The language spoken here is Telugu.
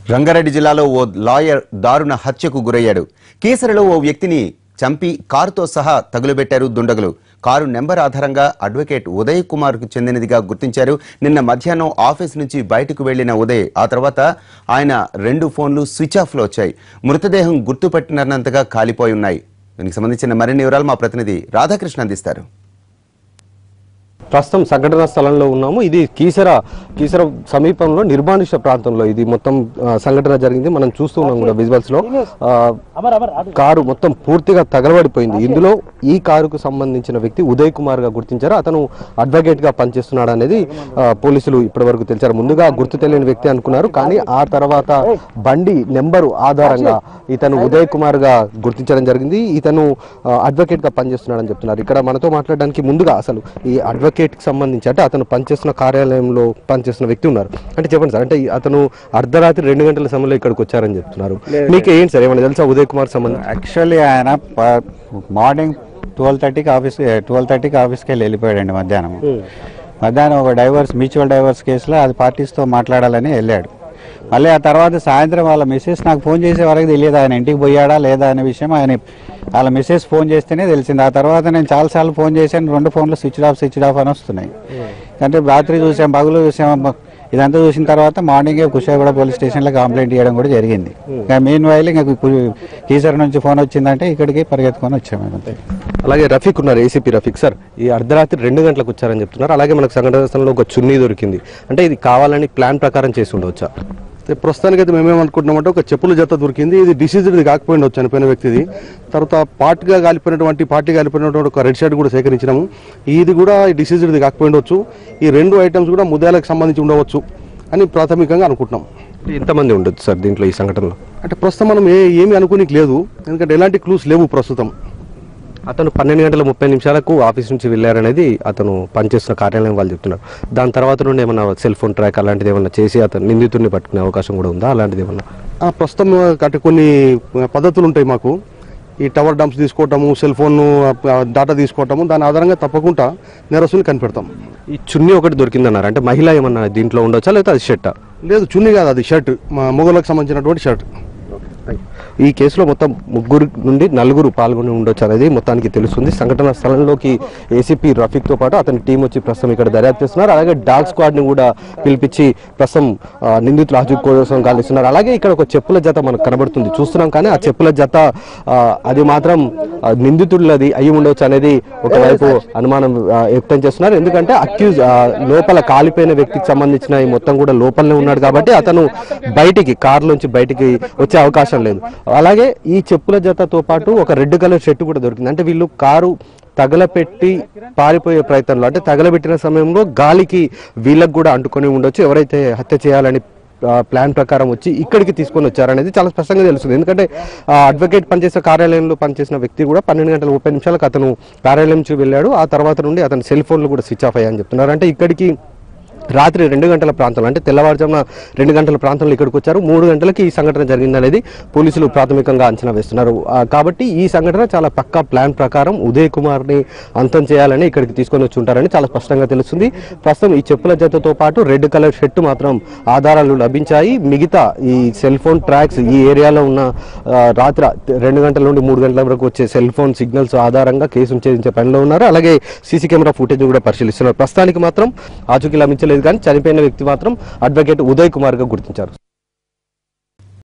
రంగారెడ్డి జిల్లాలో ఓ లాయర్ దారుణ హత్యకు గురయ్యాడు కీసరలో ఓ వ్యక్తిని చంపి కారుతో సహా తగులబెట్టారు దుండగులు కారు నెంబర్ ఆధారంగా అడ్వకేట్ ఉదయ్ కుమార్కు చెందినదిగా గుర్తించారు నిన్న మధ్యాహ్నం ఆఫీస్ నుంచి బయటకు వెళ్లిన ఉదయ్ ఆ తర్వాత ఆయన రెండు ఫోన్లు స్విచ్ ఆఫ్లో వచ్చాయి మృతదేహం గుర్తుపట్టినంతగా కాలిపోయి ఉన్నాయి దీనికి సంబంధించిన మరిన్ని వివరాలు మా ప్రతినిధి రాధాకృష్ణ అందిస్తారు ప్రస్తుతం సంఘటన స్థలంలో ఉన్నాము ఇది కీసర కీసర సమీపంలో నిర్మానుష్య ప్రాంతంలో ఇది మొత్తం ఆ, సంఘటన జరిగింది మనం చూస్తూ ఉన్నాం కూడా విజువల్స్ లో ఆ, కారు మొత్తం పూర్తిగా తగలబడిపోయింది ఇందులో ఈ కారుకు సంబంధించిన వ్యక్తి ఉదయ్ కుమార్ గా గుర్తించారు అతను అడ్వకేట్ గా పనిచేస్తున్నాడు అనేది ఆ, పోలీసులు ఇప్పటివరకు తెలిసారు ముందుగా గుర్తు తెలియని వ్యక్తి అనుకున్నారు కానీ ఆ తర్వాత బండి నెంబరు ఆధారంగా ఇతను ఉదయ్ కుమార్ గా గుర్తించడం జరిగింది ఇతను ఆ, అడ్వకేట్ గా పనిచేస్తున్నాడని చెప్తున్నారు ఇక్కడ మనతో మాట్లాడడానికి ముందుగా అసలు ఈ అడ్వకేట్ కి సంబంధించి అంటే అతను పనిచేస్తున్న కార్యాలయంలో పనిచేస్తున్న వ్యక్తి ఉన్నారు అంటే చెప్పండి సార్ అంటే ఈ అతను అర్ధరాత్రి రెండు గంటల సమయంలో ఇక్కడికి వచ్చారని చెప్తున్నారు మీకు ఏంటి సార్ ఏమైనా తెలుసా ఉదయ్ కుమార్ సంబంధించి యాక్చువల్లీ ఆయన ప- మార్నింగ్ ట్వెల్వ్ థర్టీకి ఆఫీస్ ట్వెల్వ్ థర్టీకి ఆఫీస్కి వెళ్ళి వెళ్ళిపోయాడండి మధ్యాహ్నం మధ్యాహ్నం ఒక డైవర్స్ మ్యూచువల్ డైవర్స్ కేసులో అది పార్టీస్తో మాట్లాడాలని వెళ్ళాడు మళ్ళీ ఆ తర్వాత సాయంత్రం వాళ్ళ మిస్సెస్ నాకు ఫోన్ చేసే వరకు తెలియదు ఆయన ఇంటికి పోయాడా లేదా అనే విషయం ఆయన వాళ్ళ మిస్సెస్ ఫోన్ చేస్తేనే తెలిసింది ఆ తర్వాత నేను చాలాసార్లు ఫోన్ చేశాను రెండు ఫోన్లు స్విచ్ ఆఫ్ స్విచ్ ఆఫ్ అని వస్తున్నాయి అంటే రాత్రి చూసాం పగులు చూసాం ఇదంతా చూసిన తర్వాత మార్నింగే కుషాగూడ పోలీస్ స్టేషన్లో కంప్లైంట్ చేయడం కూడా జరిగింది ఇంకా మెయిన్ వైల్ ఇంకా కు- కీసర్ నుంచి ఫోన్ వచ్చిందంటే ఇక్కడికి పరిగెత్తుకొని వచ్చాము మేము అంతే అలాగే రఫీక్ ఉన్నారు ఏసీపీ రఫీక్ సార్ ఈ అర్ధరాత్రి రెండు గంటలకు వచ్చారని చెప్తున్నారు అలాగే మనకు సంఘటన స్థలంలో ఒక చున్నీ దొరికింది అంటే ఇది కావాలని ప్లాన్ ప్రకారం చేసి ఉండవచ్చా అయితే ప్రస్తుతానికి అయితే మేమేమనుకుంటున్నామంటే ఒక చెప్పుల జత దొరికింది ఇది డిసీజ్డ్ కాకపోయింది చనిపోయిన వ్యక్తిది తర్వాత పార్ట్గా కాలిపోయినటువంటి పార్టీ కాలిపోయినటువంటి ఒక రెడ్ షర్ట్ కూడా సేకరించినాము ఇది కూడా డిసీజ్డ్ కాకపోయిండవచ్చు ఈ రెండు ఐటమ్స్ కూడా ముద్దాలకు సంబంధించి ఉండవచ్చు అని ప్రాథమికంగా అనుకుంటున్నాం అంటే ఎంతమంది ఉండొచ్చు సార్ దీంట్లో ఈ సంఘటనలో అంటే ప్రస్తుతం మనం ఏ ఏమి అనుకోనికి లేదు ఎందుకంటే ఎలాంటి క్లూస్ లేవు ప్రస్తుతం అతను పన్నెండు గంటల ముప్పై నిమిషాలకు ఆఫీస్ నుంచి వెళ్ళారనేది అతను పనిచేస్తున్న కార్యాలయం వాళ్ళు చెప్తున్నారు దాని తర్వాత నుండి ఏమన్నా సెల్ ఫోన్ ట్రాక్ అలాంటిది ఏమన్నా చేసి అతను నిందితుడిని పట్టుకునే అవకాశం కూడా ఉందా అలాంటిది ఏమన్నా ఆ, ప్రస్తుతం అంటే కొన్ని పద్ధతులు ఉంటాయి మాకు ఈ టవర్ డంప్స్ తీసుకోవటము సెల్ ఫోన్ డాటా తీసుకోవటము దాని ఆధారంగా తప్పకుండా నేరస్తుని కనిపెడతాం ఈ చున్నీ ఒకటి దొరికిందన్నారు అంటే మహిళ ఏమన్నా దీంట్లో ఉండొచ్చా లేకపోతే అది షర్టా లేదు చున్నీ కాదు అది షర్ట్ మా మొగలకు సంబంధించినటువంటి షర్ట్ ఈ కేసులో మొత్తం ముగ్గురు నుండి నలుగురు పాల్గొని ఉండొచ్చు అనేది మొత్తానికి తెలుస్తుంది సంఘటన స్థలంలోకి ఏసీపీ రఫీక్తో పాటు అతని టీం వచ్చి ప్రస్తుతం ఇక్కడ దర్యాప్తు చేస్తున్నారు అలాగే డాగ్ స్క్వాడ్ని కూడా పిలిపించి ప్రస్తుతం ఆ, నిందితుల హజు కోసం గాలిస్తున్నారు అలాగే ఇక్కడ ఒక చెప్పుల జత మనకు కనబడుతుంది చూస్తున్నాం కానీ ఆ చెప్పుల జత ఆ, అది మాత్రం ఆ, నిందితులది అయి ఉండొచ్చు అనేది ఒకవైపు అనుమానం ఆ, వ్యక్తం చేస్తున్నారు ఎందుకంటే అక్యూజ్ లోపల కాలిపోయిన వ్యక్తికి సంబంధించిన ఈ మొత్తం కూడా లోపలనే ఉన్నాడు కాబట్టి అతను బయటికి కారులోంచి బయటికి వచ్చే అవకాశం లేదు అలాగే ఈ చెప్పుల జతతో పాటు ఒక రెడ్ కలర్ షర్ట్ కూడా దొరికింది అంటే వీళ్ళు కారు తగలపెట్టి పారిపోయే ప్రయత్నంలో అంటే తగలబెట్టిన సమయంలో గాలికి వీళ్ళకి కూడా అంటుకొని ఉండొచ్చు ఎవరైతే హత్య చేయాలని ఆ, ప్లాన్ ప్రకారం వచ్చి ఇక్కడికి తీసుకొని వచ్చారనేది చాలా స్పష్టంగా తెలుస్తుంది ఎందుకంటే ఆ, అడ్వకేట్ పనిచేసే కార్యాలయంలో పనిచేసిన వ్యక్తి కూడా పన్నెండు గంటల ముప్పై నిమిషాలకు అతను కార్యాలయం నుంచి వెళ్ళాడు ఆ తర్వాత నుండి అతని సెల్ ఫోన్లు కూడా స్విచ్ ఆఫ్ అయ్యాయని చెప్తున్నారు అంటే ఇక్కడికి రాత్రి రెండు గంటల ప్రాంతంలో అంటే తెల్లవారుజామున రెండు గంటల ప్రాంతంలో ఇక్కడికి వచ్చారు మూడు గంటలకి ఈ సంఘటన జరిగిందనేది పోలీసులు ప్రాథమికంగా అంచనా వేస్తున్నారు ఆ, కాబట్టి ఈ సంఘటన చాలా పక్కా ప్లాన్ ప్రకారం ఉదయ్ కుమార్ని అంతం చేయాలని ఇక్కడికి తీసుకొని వచ్చి ఉంటారని చాలా స్పష్టంగా తెలుస్తుంది ప్రస్తుతం ఈ చెప్పుల జతతో పాటు రెడ్ కలర్ షర్ట్ మాత్రం ఆధారాలు లభించాయి మిగతా ఈ సెల్ ఫోన్ ట్రాక్స్ ఈ ఏరియాలో ఉన్న ఆ, రాత్రి రెండు గంటల నుండి మూడు గంటల వరకు వచ్చే సెల్ ఫోన్ సిగ్నల్స్ ఆధారంగా కేసును ఛేదించే పనిలో ఉన్నారు అలాగే సీసీ కెమెరా ఫుటేజ్ కూడా పరిశీలిస్తున్నారు ప్రస్తుతానికి మాత్రం ఆచూకీ లభించలేదు కానీ చనిపోయిన వ్యక్తి మాత్రం అడ్వకేట్ ఉదయ్ కుమార్ గా గుర్తించారు